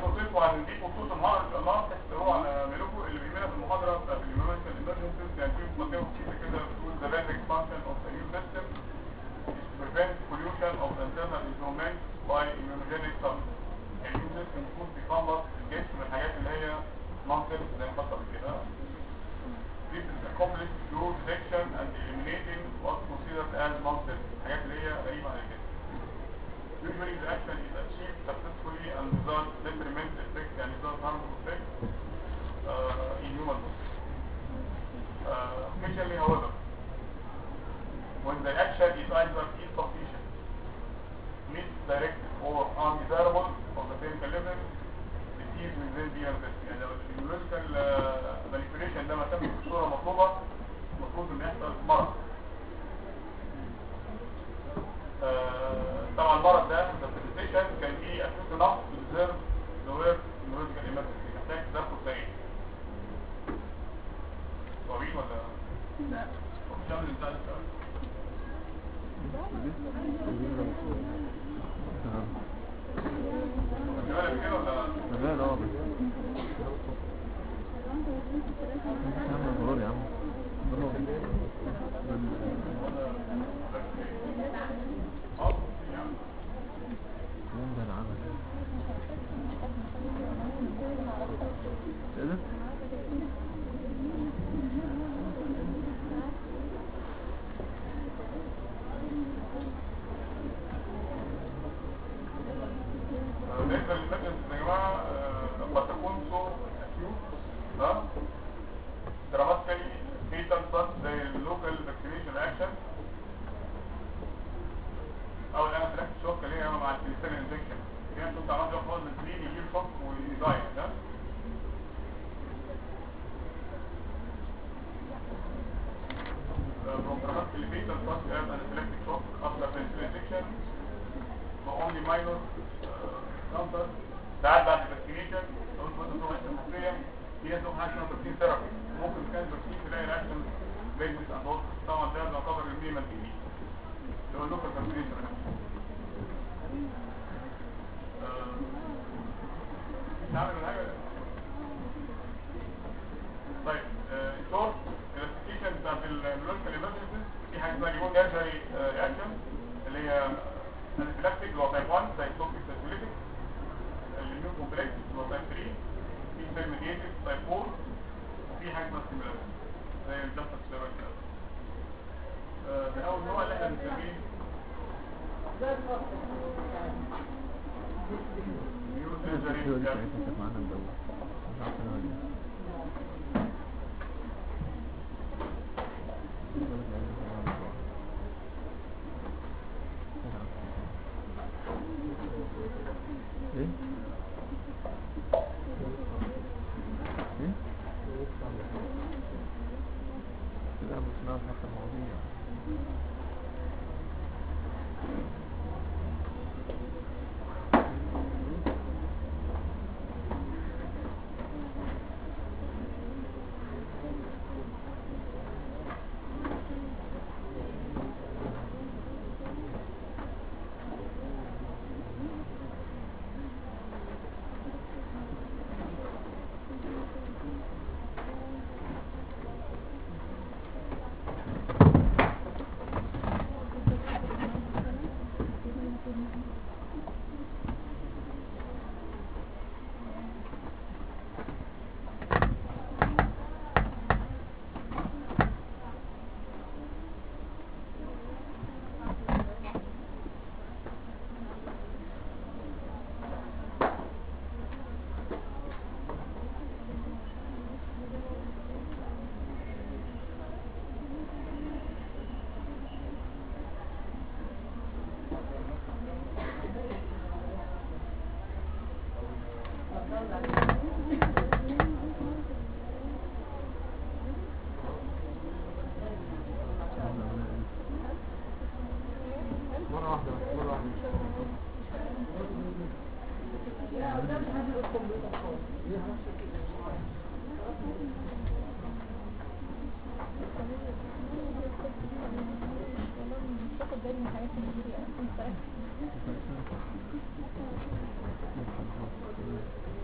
فرصتكم هنديكم صوت النهار ان شاء الله تحتووا على ملوكو اللي بيهمنا في المحاضره بتاعت الامريكان emergencies يعني في مقدمه بسيطه كده بتقول the basic function of the immune system is to prevent pollution of the internal environment by immunogenic substances يعني immune system المفروض بيخلص الجسم من الحاجات اللي هي nonsense زي ما خدت قبل كده This is accomplished through detection and eliminating what's considered as nonsense الحاجات اللي هي غريبه عن كده Usually the action is achieved successfully and without detrimental effect and without harmful effect uh, in human body. Uh, occasionally, however, when the action is either insufficient, misdirected or undesirable of the clinical level, disease will then be manifested. يعني لو الimmunological uh, manipulation ده ما تمش بصورة مطلوبة المفروض ان يحصل مرض. آه، طبعا المرض ده البرزنتيشن كان فيه اكيوت نقص ريزيرف لوير نيورولوجيكال ايمرجنسي محتاج تدخل سريع طويل ولا لا مش عامل انت عايز تسأل؟ خدت بالك كده ولا لا لا واضح يا عم ضروري يا عم ضروري اه يعني يوم ده العمل ايه ده؟ بالنسبه للمجلس يا جماعه آه، قد تكون سو اكيوت ها دراماتيكالي فيتال بلس زي اللوكال فاكسينيشن اكشن او الانافلاكس شوك اللي هي مع البنسلين انجكشن في ناس كنت عملت خالص من سنين يجيب شوك ويضايق ده from dramatically fatal such as anaphylactic shock after penicillin injection only minor كانسر ساعات بعد الفاكسينيشن لو انت مثلا تروح المصريه في ناس تروح حاجه اسمها فاكسين ثيرابي ممكن كان فاكسين تلاقي الاكشن بيجنس اند طبعا ده يعتبر المينيمال تكنيك اللي هو اللوكال فاكسينيشن نعمل حاجه طيب شورت كلاسيفيكيشن بتاعت اللوكال ايمرجنسيز في حاجه اسمها ريموت انجري اكشن اللي هي الانفلاكتيك اللي هو تايب 1 تايب 2 سيركوليتيك الاميون كومبلكس اللي هو تايب 3 في سيرميديتيف تايب 4 وفي حاجه اسمها ستيمولانت زي الجاستر ستيرويد كده آه، ده اول نوع اللي احنا بنسميه نيورو ايه الفيديو دي سيرجري بتاعتها كانت معانا الدولة مش عارف انا ولا ايه الدولة اللي قالت لنا على الموضوع. ايه ايه لا مش نعرف حتى المواضيع مرة واحدة بس مرة واحدة باخد بالي من حاجات كتير يعني كنت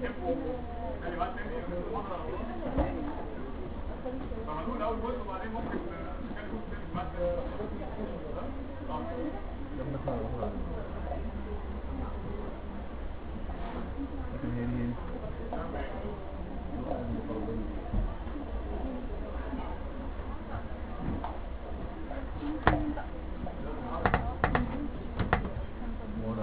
تحبوا كلمات تاني من المحاضرة أو فهنقول أول جزء وبعدين ممكن نتكلم جزء تاني بعد آه. لما نطلع الأخرى لكن هي دي ورا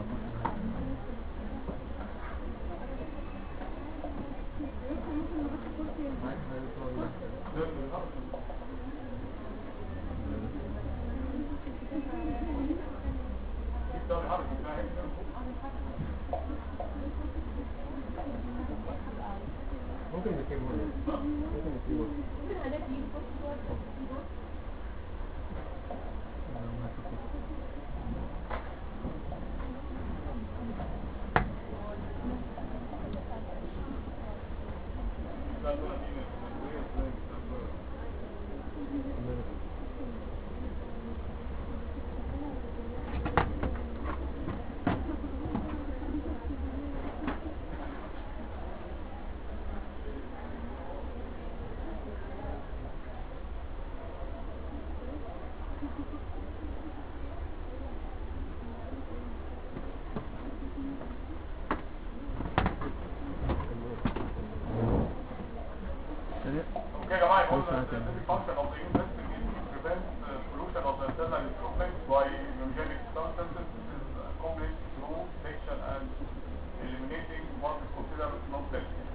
ممكن نكتبه ممكن نكتبه Okay, guys, I want the specific function of the immune system is to prevent uh, pollution of the internal improvements by immunogenic substances. This is accomplished through detection and eliminating what is considered non-selfish.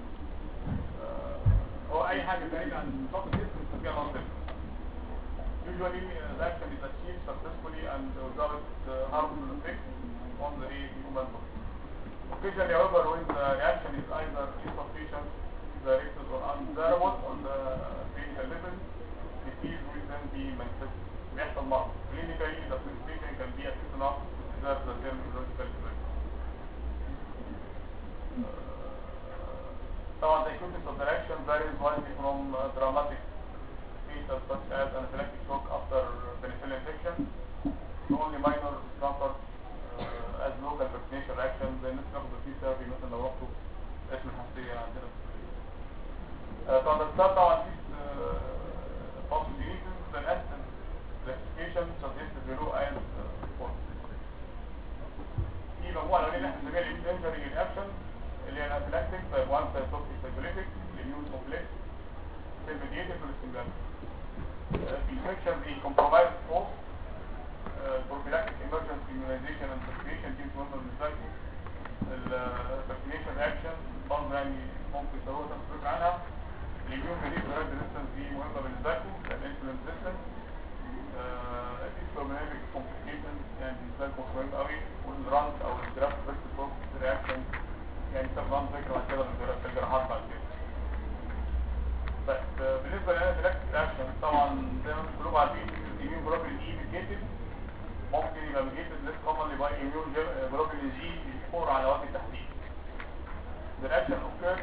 هو أي حاجة بعيدة عن نظام الجسم بنسميها non-selfish. Usually, uh, the action is achieved successfully and without uh, harmful effect on the human body. Occasionally, however, when the reaction is either insufficient, directed or undesirable on the clinical level, disease will then be manifested. بيحصل مرض. Clinically, the presentation can be acute enough to deserve the term neurological development. طبعا the acute of the reaction varies widely from uh, dramatic cases such as anaphylactic shock after penicillin infection to only minor discomfort uh, as local vaccination reaction زي الناس بتاخد الفي ثيرابي مثلا لو رحتوا اسم الحساسية عندنا في الكلية. Uh, to understand طبعا these uh, possibilities, the essence classification suggests below as uh, follows. في مجموعة الأولانية اللي احنا بنسميها الانجري رياكشن اللي هي الانفلاكتيك تايب 1 تايب 2 سايكوليتيك الاميون كومبلكس الميديتد والستيمولانت في سكشن دي كومبرومايز فوق بروفيلاكتيك ايمرجنسي immunization and vaccination دي مهمة بالنسبة لكم الفاكسينيشن اكشن برضه يعني ممكن تسووا تاخد فكرة عنها الاميون ميديتد ريزيستنس دي مهمة بالنسبة لكم الانسولين ريزيستنس الاسبرمينيك كومبليكيشن يعني بالنسبة لكم مهم قوي والرانك او الجراف فيرست بوست رياكشن يعني طبعا فكرة بعد كده في الجراحات بعد كده بس آه، بالنسبة للانفلاكتيك اكشن طبعا زي ما انتم كلكم عارفين الاميون جلوبين اي ميديتد ممكن يبقى ميديتد ليس كومنلي باي اميون جلوبين جي 4 على وجه التحديد The reaction occurs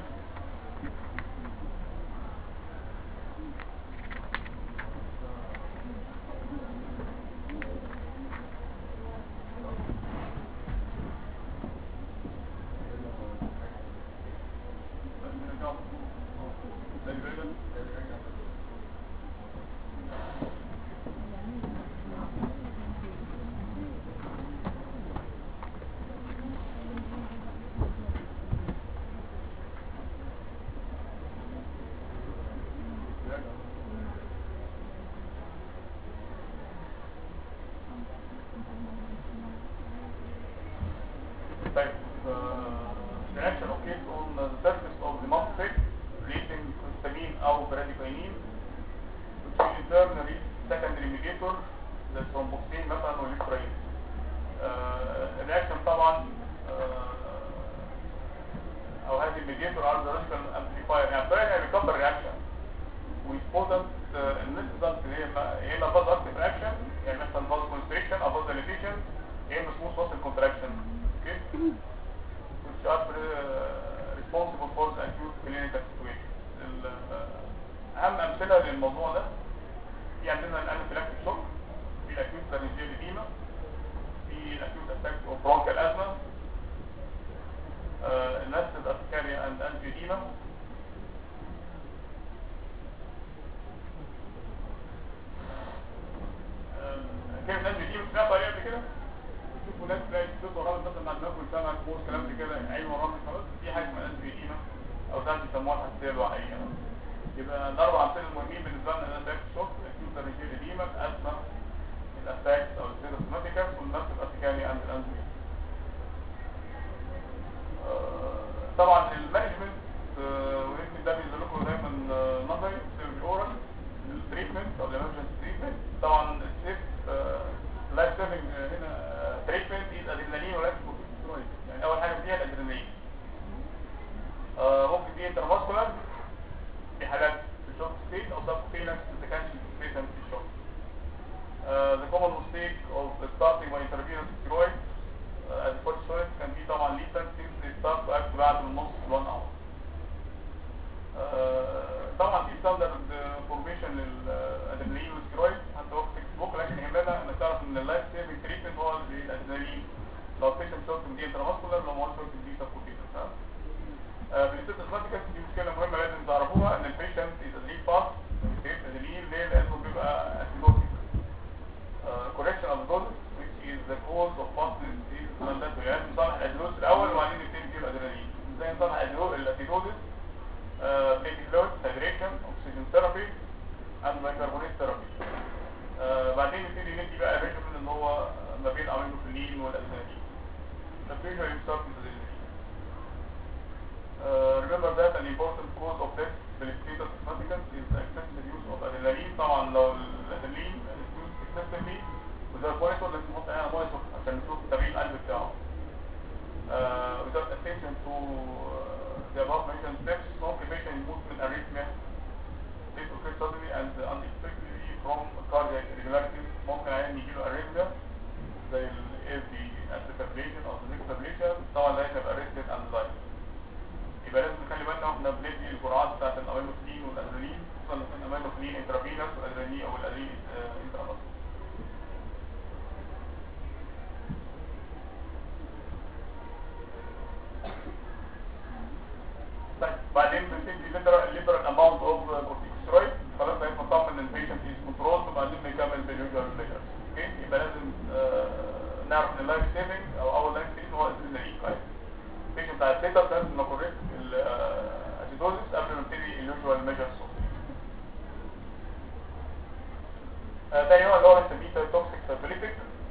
Type uh, reaction occurs on the surface of the mouth sac, creating histamine or bradykinin, which will in turn release secondary mediator, the thromboxane مثلا والإسرائيل. Uh, الرياكشن طبعا uh, أو هذه الميدياتور are the radical amplifier يعني بطريقة يعني بيكبر الرياكشن ويسبوتنت النسبة اللي هي ما- يا إما فاز أكتف رياكشن يعني مثلا فاز كونستريكشن أو فاز ديليتيشن يا إما سموث فاز كونتراكشن اوكي which are uh, responsible for the acute clinical situation. ال- آه، أهم أمثلة للموضوع ده في عندنا الانفلاكتيك شوك في الاكيوت فارنجيال edema في الاكيوت اتاك اوف برونكال ازمه الناس الاسكاريا اند انتي قبل كده عين وراه خلاص في حاجه اسمها اسبريتينا او ده بيسموها الحساسيه الوعائيه يبقى الاربع امثله المهمين بالنسبه لنا الاتاك شوك اكيوت ريجيل اديما الاسما الاتاكس او السيروسماتيكس والنفس الاتيكاني عند الانزيم طبعا المانجمنت ويمكن ده بينزل لكم دايما آه، نظري في الاورال التريتمنت او الامرجنسي تريتمنت طبعا السيف لايف سيفنج هنا تريتمنت از ادرينالين ولكن كورتيكوستيرويد يعني اول حاجه فيها الادرينالين آه، ممكن دي انترماسكولار في حالات في الشوك ستيت او سب فينكس اذا كانش في في الشوك Uh, the common mistake of starting by intravenous steroid uh, as corticosteroids can be طبعا lethal since they start to act بعد النص 1 hour. Uh, طبعا في ستاندرد فورميشن للادرينالين والستيرويد حتى هو في التكست بوك لكن يهمنا انك تعرف ان اللايف سيفنج تريتمنت هو الادرينالين لو البيشنت شوك دي انتراماسكولار لو ما هو شوك دي سبكوتيتس بالستاتيكس دي مشكله مهمه لازم تعرفوها ان البيشنت از ادرينالين فاست ادرينالين ليه؟ لانه بيبقى اسيدوتيك correction of dose which is the cause of fastness is mandatory يعني لازم نصلح الادروس الاول وبعدين نبتدي نديله الادرينالين ازاي نصلح الادرو- الاسيدوزس بيبي فلويد هيدريشن اوكسجين ثيرابي اند بايكربونات ثيرابي بعدين نبتدي ندي بقى ريجيمن ان هو ما بين امينوفيلين والادرينالين الفيجر يستارت بالادرينالين Uh, remember that an important cause of death بالstatus asthmaticus is the excessive use of adrenaline طبعا لو الادرينالين is used excessively وده مونيتور لازم نحط هنا مونيتور عشان نشوف تمرين القلب بتاعه uh, without attention to uh, the above mentioned steps ممكن patient يموت من arrhythmia this occurs suddenly and unexpectedly from cardiac irregularities ممكن عيان يجيله arrhythmia زي ال AFB fibrillation او the fibrillation طبعا ده هيبقى arrested and died يبقى لازم نخلي بالنا واحنا بندي الجرعات بتاعت الامينوفلين والادرينالين خصوصا لو كان امينوفلين انترافينوس والادرينالين او الادرينالين انترافينوس طيب بعدين بنبتدي ليبرال ليبرال اماونت اوف كورتيكوسترويد خلاص بقيت مطمن ان البيشنت از كنترول وبعدين بنكمل باليوجوال بليجرز اوكي يبقى لازم آه، نعرف ان اللايف سيفنج او اول لايف سيفنج هو الادرينالين كويس البيشنت بتاع السيتر لازم نكوريكت الاسيدوزس قبل ما نبتدي اليوجوال ميجرز تاني نوع اللي هو بنسميه توكسيك فابريتك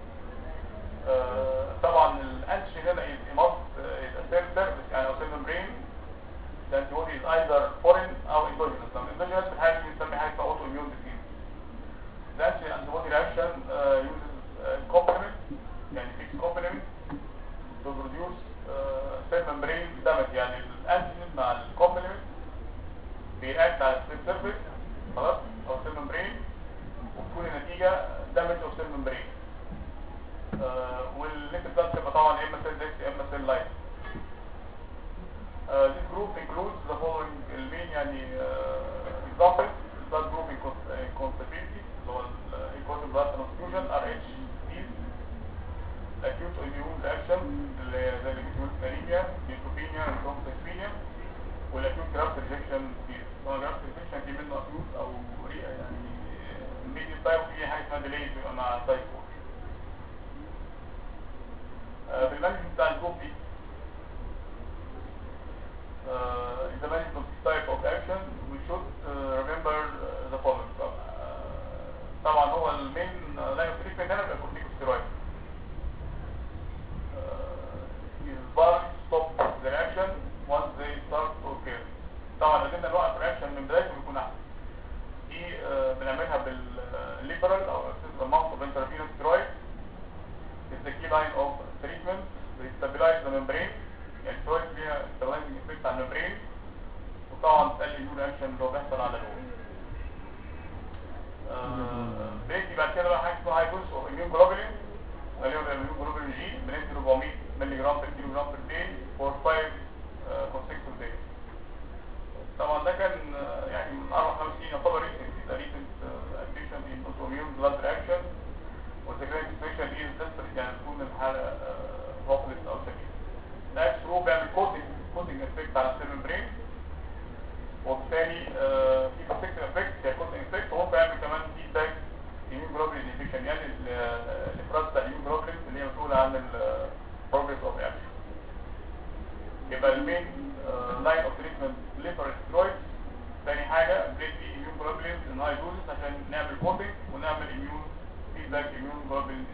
طبعا الانتيجين هنا is must is a cell surface يعني او cell membrane the antibody is either foreign او endogenous لو endogenous في الحالة دي بنسمي حاجة اسمها autoimmune disease the antigen antibody reaction uh, uses uh, complement يعني fixed complement to produce uh, cell membrane damage يعني الانتيجين مع الكومبلمنت بيأكت على السيل سيرفيس خلاص او سيل membrane وتكون النتيجة damage of cell membrane uh, والليكت بلاد تبقى طبعا يا اما سيل ديكس يا اما سيل لايت Uh, this group includes the following المين يعني uh, examples blood group in cons- in constability اللي هو ال- important blood transfusion RH disease acute immune reaction اللي هي زي acute anemia neutropenia and thrombocytopenia والاكيوت graft rejection disease طبعا graft rejection في منه acute او رئة يعني medium type وفي حاجة اسمها delayed بيبقى مع type 4 uh, بالمانجمنت بتاع الجروب دي uh, in the management of this type of action, we should uh, remember uh, the following. Uh, طبعا هو المين لاين اوف تريتمنت هنا بيبقى كورتيكوستيرويد. Uh, is bar stop the reaction once they start to occur. طبعا لو قدرنا نوقف الرياكشن من بدايته بيكون احسن. دي uh, بنعملها بالليبرال او amount of intravenous steroid is the key line of treatment. They stabilize the membrane يعني شوية فيها stabilizing effect على الممبرين وطبعا تقلل اليون اكشن اللي هو بيحصل على الهون بيجي بعد كده بقى حاجه اسمها هاي دوز اوف اميون جلوبولين غالبا بيبقى اميون جلوبولين جي بندي 400 مللي جرام بير كيلو جرام بير داي فور 5 consecutive days طبعا ده كان آه، يعني من اربع خمس سنين يعتبر ريسنت ريسنت اديشن ان اوتوميون بلاد رياكشن والسكرين سيتويشن از ديسبريت يعني تكون الحاله هوبلس او سكين الاكس رو بيعمل كوتنج كوتنج افكت على السيل ممبرين وبالتالي آه، في بروتكتيف افكت هي كوتنج افكت وهو بيعمل كمان فيدباك immune globulin inhibition يعني ال- الافراز بتاع immune globulin اللي هي مسؤوله عن البروجرس اوف اكشن يبقى المين لاين اوف تريتمنت ليفر سترويد تاني حاجه بليت دي اميون جلوبولين ان هاي دوزز عشان نعمل كوبينج ونعمل اميون فيدباك اميون جلوبولين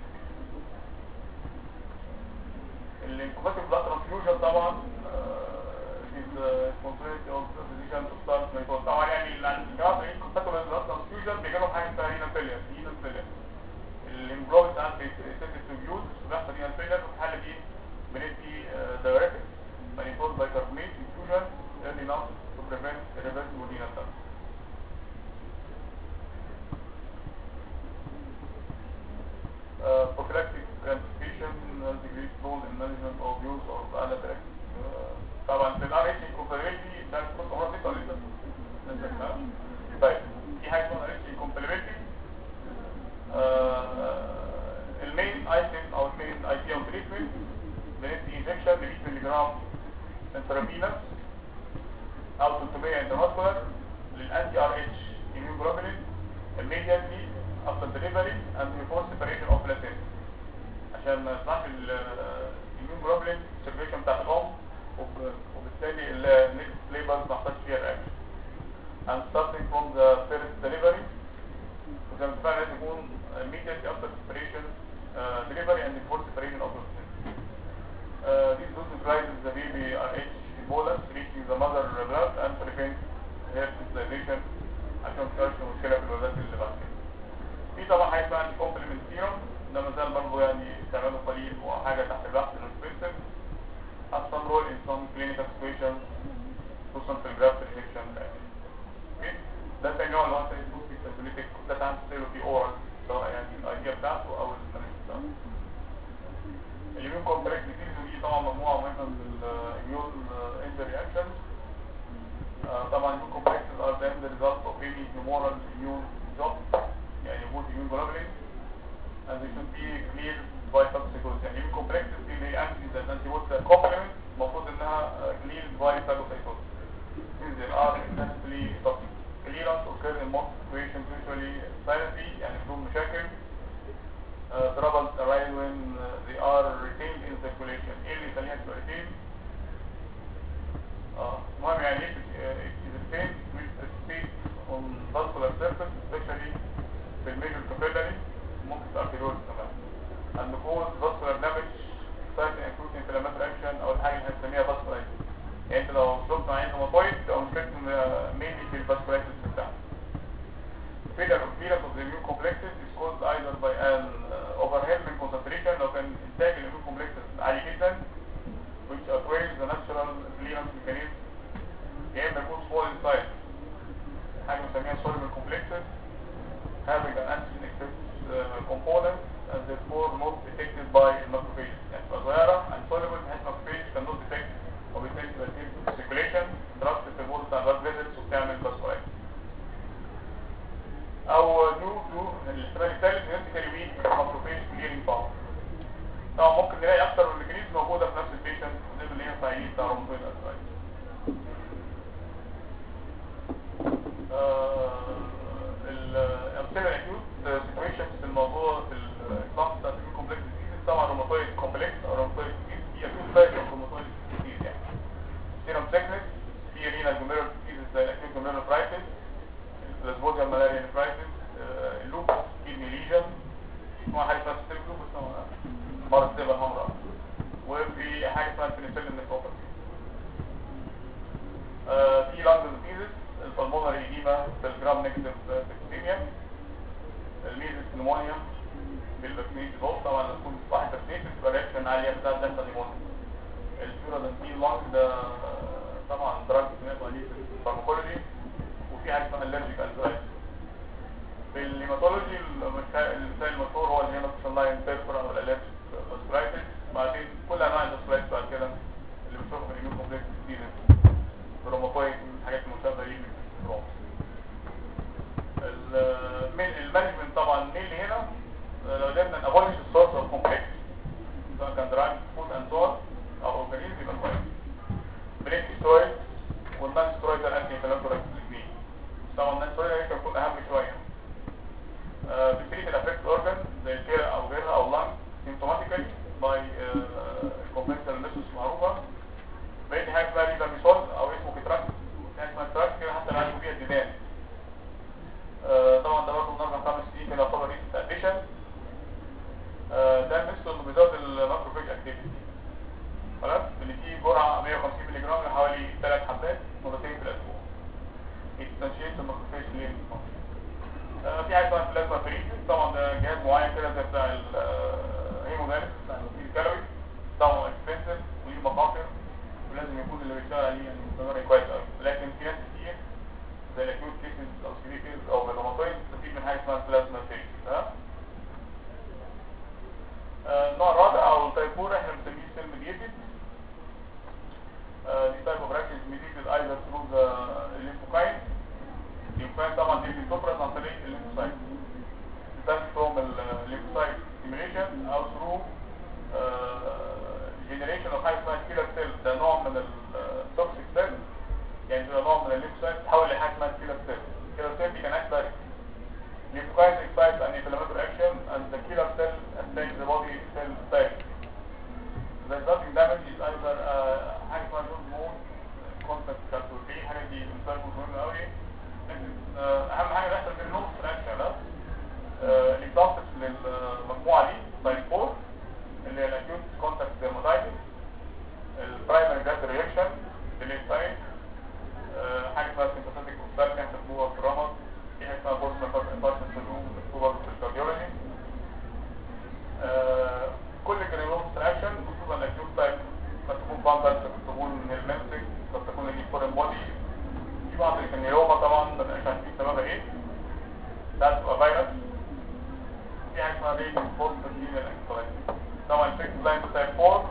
الانكوباتيف بلاد ترانسفيوجن طبعا is responsibility of the physician to start method طبعا يعني الجماعه اللي انكوباتيف بلاد ترانسفيوجن بيجي لهم حاجه اسمها رينال فيلير رينال فيلير الامبروف ساعات بيتسد سيوز بيحصل رينال فيلير بتحل بيه بندي دايركت مانيفول بايكربونيت infusion early enough to prevent irreversible renal damage uh, prophylactic anticipation has a great role in management of use of anaphylaxis. Uh, طبعا في الار اتش incompatibility ده كنت مرة نسأل لسه نسأل ها؟ طيب في حاجة اسمها ار اتش incompatibility المين ايتم او المين اي تي او تريتمنت بندي انجكشن ب 100 مللي جرام انترافينوس او 300 انترماسكولار للانتي ار اتش immunoglobulin immediately after delivery and before separation of placenta عشان ما يطلعش الاميون circulation بتاعت الام وب- وبالتالي النكست ليبر ما يحصلش فيها الاكشن and starting from the first delivery وزي ما اتفقنا لازم يكون immediately after separation uh, delivery and before separation of the placenta uh, this dose neutralizes the baby RH bolus reaching the mother blood and prevents hair sensitization عشان ما تبقاش مشكله في الولادات اللي بعد كده في طبعا حاجه اسمها كومبلمنت سيروم ده ما زال برضه يعني استعماله قليل وحاجه تحت البحث انسبكتد has some role in some clinical situations خصوصا في الجرافت ريجكشن ده تاني نوع اللي هو سيروتيك سيروتيك ده تعمل سيروتي اورال سواء يعني الايديا بتاعته او المانجمنت بتاعته الاميون كومبلكس ديزيز ودي طبعا مجموعه مهمه من الاميون انتر رياكشنز طبعا الاميون كومبلكسز ار then the result of any humoral immune job يعني وجود immune globulin and they should be cleared by phagocytosis يعني immune complexes دي اللي هي antigens and antibodies complement المفروض انها uh, cleared by phagocytosis since they are intensely toxic clearance occurs in most situations usually silently يعني بدون مشاكل uh, troubles arise when uh, they are retained in circulation ايه اللي يخليها تبقى retained اه المهم يعني ايه it is retained with a state on vascular surface especially في الميجر capillary ممكن تبقى arterioles كمان and cause vascular damage exciting acute inflammatory action او الحاجه اللي هنسميها vasculitis يعني انت لو شفت عين روماتويد او مشكلته mainly في الفاسكولايتس بتاعته failure of clearance of the immune complexes is caused either by an uh, overwhelming concentration لو كان انتاج الاميون complexes عالي جدا which outweighs the natural clearance mechanism يا اما يكون small in size حاجه بنسميها soluble complexes having an antigen excess uh, component and therefore not detected by macrophage يعني تبقى صغيره and soluble بحيث macrophage cannot detect وبالتالي تبقى في circulation ضربت في البول بتاع blood vessels وبتعمل vasculitis او نو تو الاحتمال الثالث هيرتيكالي ويك ماكروفيج كليرنج باور طبعا ممكن نلاقي اكتر من ميكانيزم موجوده في نفس البيشنت زي اللي هي فايلين بتاع روماتويد ارثرايتس الامثله الاكيوت سيتويشنز في الموضوع في الكلاس بتاعت الكومبلكس ديزيز طبعا روماتويد كومبلكس او روماتويد ديزيز هي اكيوت تايب اوف روماتويد ديزيز يعني سيروم سيكنس في رينا جوميرال ديزيز زي الاكيوت جوميرال برايتس الاسبوجيا مالاريا نفرايتس اللوبس كيدني ليجن اسمها حاجه اسمها ستيب لوبس طبعا مرض السيبه الحمراء وفي حاجه اسمها البنسلين نيفروباثي في لانج ديزيز البلمونري ايديما بالجرام نيجاتيف سيكسيميا الميزس نمونيا بالفاكسينيتي دوز طبعا لما تكون واحد فاكسينيتي تبقى رياكشن عاليه بتاعت دلتا نيمونيا الفيورادنتين لانج ده طبعا دراج سمعتوا عليه في الفارماكولوجي وفي حاجه اسمها الرجيك انزايتي في الهيماتولوجي المثال المشهور هو الهيماتوس لاين بيرفر او الالرجيك فاسكولايتس بعدين كل انواع الفاسكولايتس بعد كده اللي بنشوفها في الاميون كومبلكس ديزيز الروماتويد من الحاجات المشابهه ليه من الروم المانجمنت طبعا مين اللي هنا لو قدرنا نابولش السورس اوف كومبلكس سواء كان دراج فود اند سور او اورجانيزم يبقى كويس بريك سترويد والنان سترويد الانتي انفلاماتوري الاثنين طبعا النان سترويد هي تكون اهم شويه بتريد الافكت اورجان زي الكلى او غيرها او لانج سيمتوماتيكالي باي كونفنشنال ميثودز معروفه بقيت حوالي ثلاث حبات مرتين في الاسبوع يتنشيت الماكروفاج ليه آه، في حاجه اسمها بلازما فريزز طبعا ده جهاز معين كده زي بتاع الهيمودايلس بتاع الغسيل الكلوي طبعا اكسبنسيف وليه مخاطر ولازم يكون اللي بيشتغل عليه يعني مستمر كويس قوي لكن في ناس كتير زي الاكيوت كيسز او سيفير كيسز او بالروماتويد تستفيد من حاجه اسمها بلازما فريزز ها آه، النوع الرابع او التايب 4 احنا بنسميه سيل ميديتد دي تايب اوف راكز ميديتد ايذر ثرو ذا الليمفوكاين الليمفوكاين طبعا دي بتفرز عن طريق الليمفوسايت بتنتج فروم الليمفوسايت ستيميوليشن او ثرو جنريشن اوف حاجه اسمها كيلر سيل ده نوع من التوكسيك سيل يعني ده نوع من الليمفوسايت تتحول لحاجه اسمها كيلر سيل كيلر سيل دي كان اكتر Lymphocytes excite an inflammatory action and the killer cell attacks the body cell type. The resulting damage is either uh, حاجة اسمها جون مود كونتاكت كارتوفي حاجة دي مثال مهم قوي لكن آه، أهم حاجة بيحصل في النوم في الأكشن ده آه، اللي بتنقص للمجموعة دي تايب 4 اللي هي الأكيوت كونتاكت ديرماتايتس البرايمري جاد رياكشن اللي سايت حاجة اسمها سيمباثيك اوبستاكل مكتوبة في الرمد في حاجة اسمها بورس مكتوبة سندروم مكتوبة في الكارديولوجي آه، كل جرينوم اكشن خصوصا الاكيوت تايب قد تكون باندر قد تكون هيرمنتك قد تكون دي فورين بودي في بعض الكنيوما طبعا ما بنبقاش عارفين سببها ايه ده تبقى فيروس في حاجه اسمها ريد فورس بكتيريا انكفالايتس طبعا الفيكس لاين تايب 4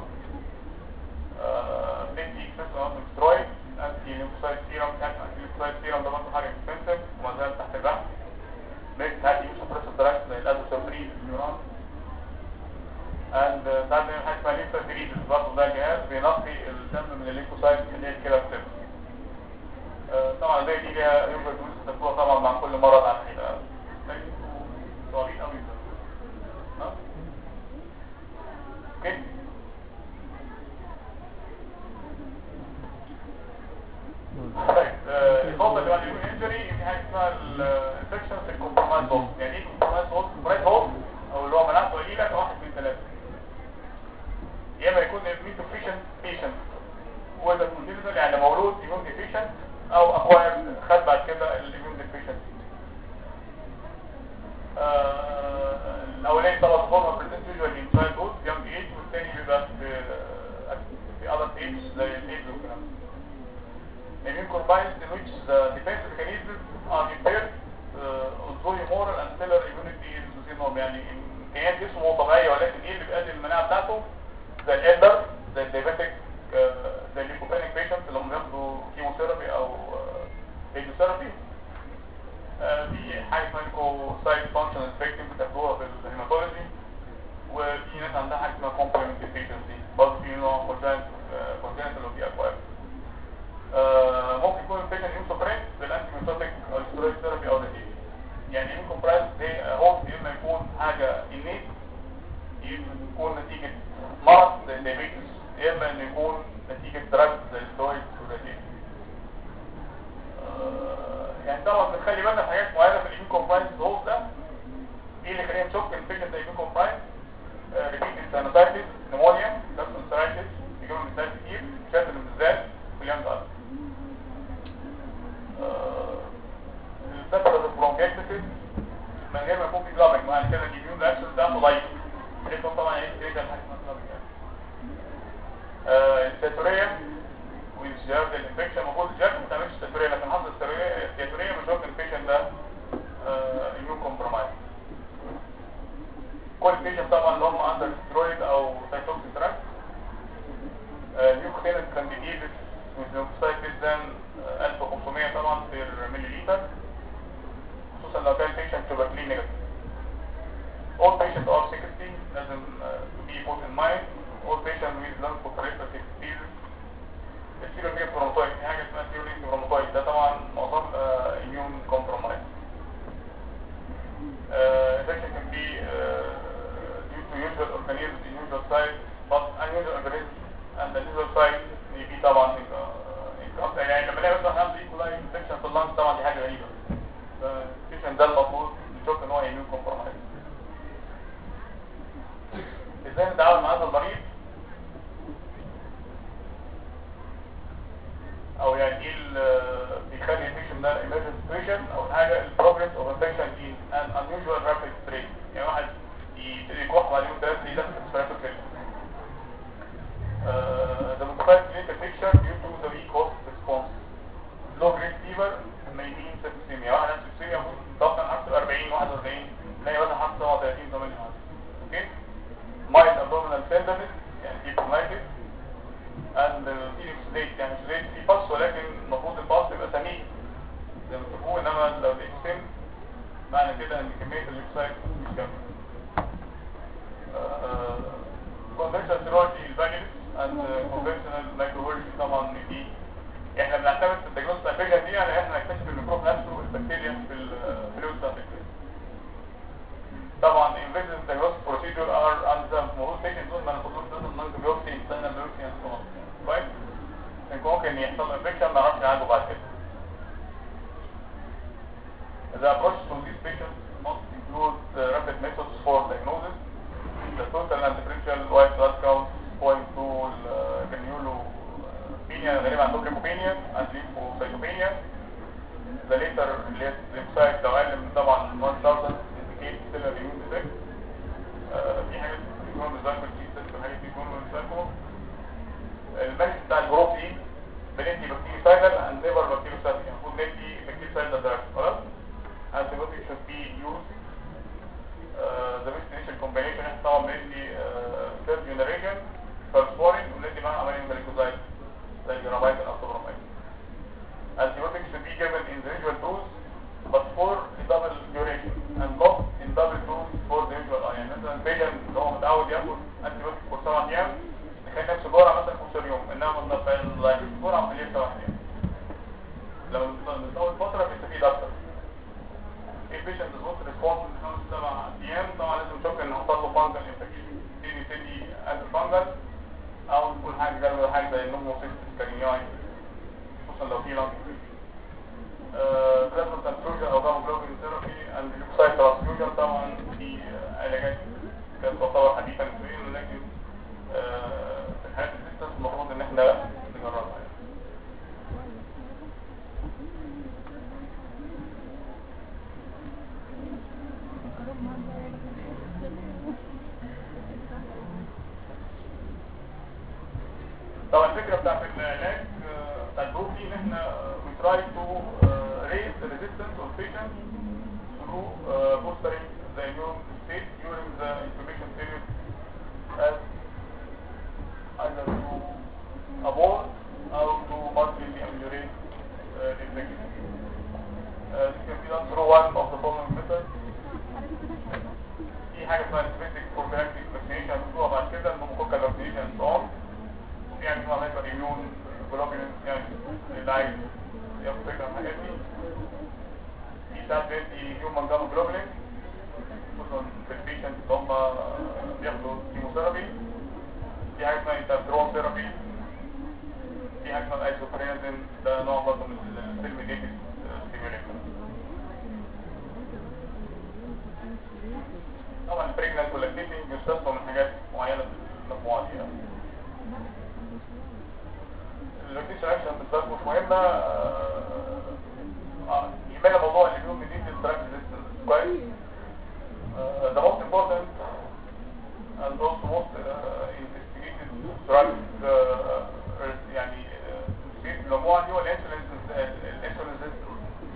بيدي اكسس اون سترويد انتي ليمفوسايت سيرم كان انتي ليمفوسايت سيرم ده برضه حاجه اكسبنسيف وما زال تحت البحث ميك هادي مش هترس الدراكس زي الادوسوبرين نيورون اند ساعات بنعمل حاجه اسمها ليمفوسيريز برضه ده جهاز بينقي الدم من الليمفوسايت اللي هي الكيلر سيل طبعا زي دي ليها يوجد دوز تكتبوها طبعا مع كل مرض على الحقيقه لكن انتوا صغيرين قوي ها اوكي طيب آه، النقطة اللي بعد اليوم انجري في حاجة اسمها الانفكشن في الكومبرومايز هوست يعني ايه كومبرومايز هوست؟ كومبرومايز هوست او اللي هو مناعته قليلة واحد من ثلاثة يا اما يكون immune deficient patient وده congenital يعني مولود immune deficient او اخويا خد بعد كده الاميون deficient آه، الاولاني طبعا فورما بريزنت يوجوالي ان تشايلد هود يونج ايج والثاني بيبقى في في ادلت ايج زي الايدز والكلام ده immune compromised in which the defense mechanisms are impaired uh, although humoral and cellular immunity is within norm يعني امكانيات جسمه طبيعيه ولكن ايه اللي بيقلل المناعه بتاعته زي الالدر زي الديابيتك زي الليكوبينيك بيشنت اللي هم بياخدوا كيموثيرابي او راديوثيرابي في حاجه اسمها ليكوسايت فانكشن انفكتيف بتاخدوها في الهيماتولوجي وفي ناس عندها حاجه اسمها كومبلمنت ديفيشنسي برضه في نوع كونجنتال وفي اكواير آه، ممكن يكون البيشنت يوم سوبرين بالانتي ميوتوتيك او السترويد ثيرابي او نتيجه يعني يمكن برايس دي هوست يا اما يكون حاجه انيت يكون نتيجه مرض زي الديابيتس يا اما انه يكون نتيجه دراج زي السترويد والنتيجه يعني طبعا بنخلي بالنا في حاجات معينه في الامين كومبرايز هوست ده ايه اللي خلينا نشك البيشنت ده امين كومبرايز ريبيتد سانوتايتس نمونيا كاستنسرايتس يجيبوا مثال كتير شاتل بالذات واليانج ارت السفر البرونكيتس من غير ما يكون في بلابنج معنى كده الاميون رياكشن بتاعته ضعيف لكن طبعا ايه كده حاجه اسمها بلابنج الساتوريا والجيرد الانفكشن المفروض الجيرد ما تعملش ساتوريا لكن حصل الساتوريا مش شرط الانفكشن ده اميون كومبرومايز كل بيشنت طبعا اللي هم اندر سترويد او سايتوكسيك تراك نيوكلينس كانديديتس والنيوكسايد جدا 1500 طبعا في ملي لتر خصوصا لو كان patient tuberculin negative. All patients are 60 لازم uh, to be put in mind. All patients with lung proliferative disease. السيروبيا بروموتويد في حاجة اسمها سيروبيا بروموتويد ده طبعا معظم uh, immune compromised. Uh, infection can be uh, due to usual organisms in usual site, but unusual organisms and the usual site may be طبعا uh, يعني لما نلاقي مثلا حمل ايكولاي انفكشن في اللانج طبعا دي حاجه غريبه الانفكشن ده المفروض نشوف ان هو ايميون كومبرومايز ازاي نتعامل مع هذا المريض يعني ايه اللي بيخلي الانفكشن ده emergency situation او حاجه البروجرس اوف انفكشن in an unusual rapid rate يعني واحد يبتدي يكح بعد يوم ثلاثه يلاقي دخل في رابid Uh, the modified clinical picture due to the weak host response. Low grade fever may mean septicemia. واحد عنده septicemia ممكن ضغطا حاسه 40 41 تلاقي واحد حاسه 37 38 اوكي mild abdominal tenderness يعني دي colitis and the feeling sedate يعني sedate في باس ولكن المفروض الباس يبقى سميك زي ما تقول انما لو لقيت سم معنى كده ان كميه الليكسايت مش كامله conventional serology الفانيلس and conventional microbiology طبعا دي احنا بنعتمد في الدياجنوستيك انفكشن دي يعني احنا نكتشف الميكروب نفسه البكتيريا في الفلويد انفكشن طبعا invasive diagnostic procedure are under المفروض patient دول ما ناخدوش منهم نون بيوبسي internal biopsy and so on كويس لكن ممكن يحصل له انفكشن ما نعرفش عنده بعد كده The approach to these patients must include uh, rapid methods for diagnosis the total and differential white blood count point to الجرنيولوبينيا غالبا عندهم ليمفوبينيا and lymphocytopenia the later اللي هي lymphocyte لو اقل من طبعا 1000 indicate still a immune defect آه، في حاجات بيكون ريزايكل في ست حاجات بيكون ريزايكل المانج بتاع الجروب ايه بندي بكتيريسايدال and never bactericidal يعني المفروض ندي بكتيريسايدال دراج خلاص antibiotics should be used uh, the best initial combination احنا طبعا بندي uh, third generation فالفورين وندي معاها امينو جليكوزايد زي الجرامايد او السوبرامايد antibiotics should be given in the usual dose but for a double duration and not in double dose for the usual يعني مثلا patient اللي هو متعود ياخد antibiotics كل سبع ايام تخيل نفسه جرعه مثلا 15 يوم انما ما نضيفش جرعه في اليوم سبع ايام لما بنطول فتره بيستفيد اكتر البيشنت دوز ريسبونس من خمس سبع ايام طبعا لازم نشوف ان حصل له فانجل انفكشن دي نبتدي انتي فانجل او تكون حاجه جرى حاجه زي النوموسيستس كارينياي خصوصا لو في لانج بلازما ترانسفيوجن او جاما جلوبين ثيرابي اند ليوكسايد ترانسفيوجن طبعا دي آه، علاجات كانت تعتبر حديثا نسبيا لكن آه، في الحالات الديستنس المفروض ان احنا نجربها يعني. طبعا الفكره بتاعت العلاج آه، بتاع الجروب دي ان احنا we try to uh, raise the resistance of patients through uh, boosting the immune state during the incubation period as either to abort or to partially ameliorate uh, the infection. Uh, this can be done through one of the following methods. في حاجه اسمها basic prophylactic vaccination هنشوفها بعد كده الموكوكال vaccination and so on. في حاجه اسمها هايبر immune globulin يعني اللي عايز ياخد فكره عن الحاجات دي. في ساعات بيدي هيومن جاما جلوبولين خصوصا في البيشنت اللي هم بياخدوا كيموثيرابي. في حاجه اسمها انترترون ثيرابي. في حاجه اسمها الايزوبرينازين ده نوع برضه من السيل ميديتد ستيميوليشن. طبعا البريجنانت واللاكتيتنج بيستثنوا من حاجات معينه في المجموعه دي يعني. اللاكتيشن اكشن بالذات مش مهمه آه، آه، يهمنا موضوع الاميون ميديتد دراج ريزيستنس كويس Uh, the most important and also most uh, investigated drugs uh, يعني uh, في المجموعه دي هو الانسولين الانسولين resistance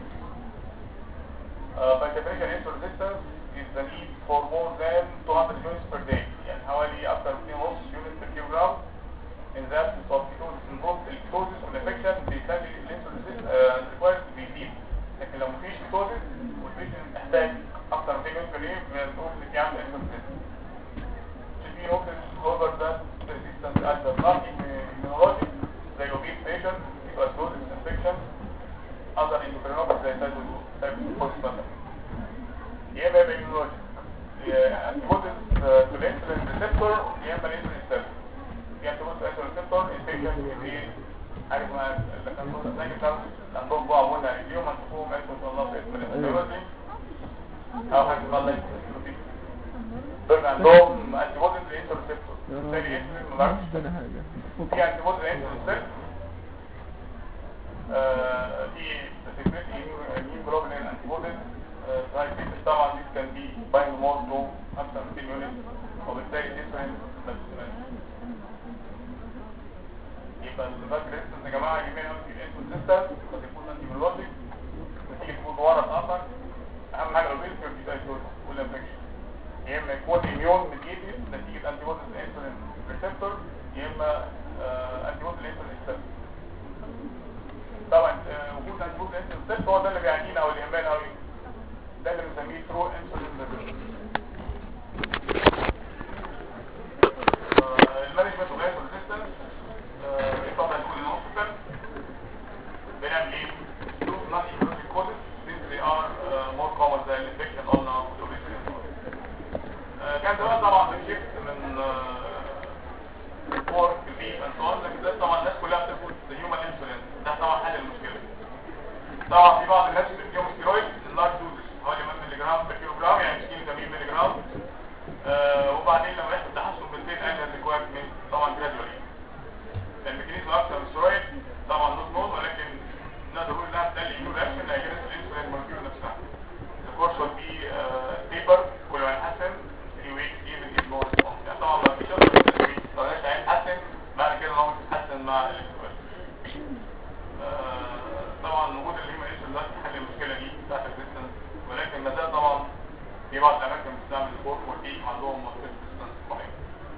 Uh, by definition, insulin resistance is the need for more than 200 units per day. يعني حوالي أكثر من 2.5 units per kilogram. In the absence of ketosis in both الكetosis والinfection بيخلي الانسولين resistance required بيزيد. لكن لو مفيش كetosis والبيشنت محتاج أكثر من 200 units per day بنقول إن في عنده insulin resistance. Should be noted however that resistance as a non-immunologic زي obese patient, tuberculosis infection, other endocrinopathy زي typhoid مثلا يا اما يبقى immunologic يا antibodies to the insulin receptor يا اما الانسولين سيل في antibodies to insulin receptor infection دي حاجه اسمها اللي كان عندهم بقى عمولنا رجليهم هنشوفهم انتوا ان شاء الله في اسم الانسولين او حاجه اسمها لايك دول عندهم antibodies للانسولين receptor بالتالي الانسولين ما بيعرفش مش ده حاجة في antibodies للانسولين سيل ريزيستنس قد يكون انتي ميلوجيك نتيجه وجود ورم اخر اهم حاجه لو بيلفر في دايتوز والانفكشن يا اما يكون اميون ميديتد نتيجه انتي بوديز انسولين ريسبتور يا اما انتي بوديز انسولين ريسبتور طبعا آه، وجود انتي بوديز انسولين ريسبتور هو ده اللي بيعنينا او اللي يهمنا قوي ده اللي بنسميه ترو انسولين ريسبتور المانجمنت اوف انسولين ريزيستنس طبعا يكون نوصفا بنعمل ايه؟ شوف نون ايكولوجيك كودز since they are uh, more common than infection قلنا وتوبيكال كان زمان طبعا بنشفت من فور البيف اند سو لكن ده طبعا الناس كلها بتاخد هيومن انسولين ده طبعا حل المشكله طبعا في بعض الناس بتديهم ستيرويد لارج دوزز حوالي 100 مللي جرام بير كيلو جرام يعني 60 80 مللي جرام آه، وبعدين لما يحصل تحسن بالزيت قال ريكوايرمنت طبعا جرادولي الميكانيزم اكثر من الستيرويد طبعا نوت نون ولكن نقدر نقول انها بتقلل اليميون رياكشن اجينست الانسولين مولكيول نفسها الكورس will be ستيبر ولو هيتحسن 3 weeks even if no response يعني طبعا ما فيش اكتر من 3 weeks لو لقيت هيتحسن بعد كده هو بيتحسن مع الاستيرويد آه، طبعا وجود الهيومن انسولين ده حل المشكله دي بتاعت الريزيستنس ولكن ما زال طبعا في بعض الاماكن بتستعمل الفور والبي عندهم ريزيستنس معين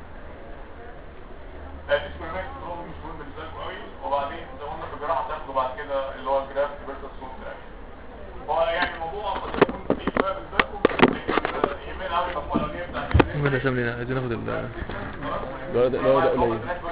الديسكريمنت هو مش مهم بالنسبه لكم قوي وبعدين زي ما قلنا في الجراحه تاخدوا بعد كده اللي هو الجراف فيرسس سوت هو يعني الموضوع قد يكون فيه شويه بالنسبه لكم لكن يهمنا قوي المجموعه الاولانيه بتاعت ممكن نسمي عايزين ناخد ال خلاص الولد- الولد ده قليل. الناس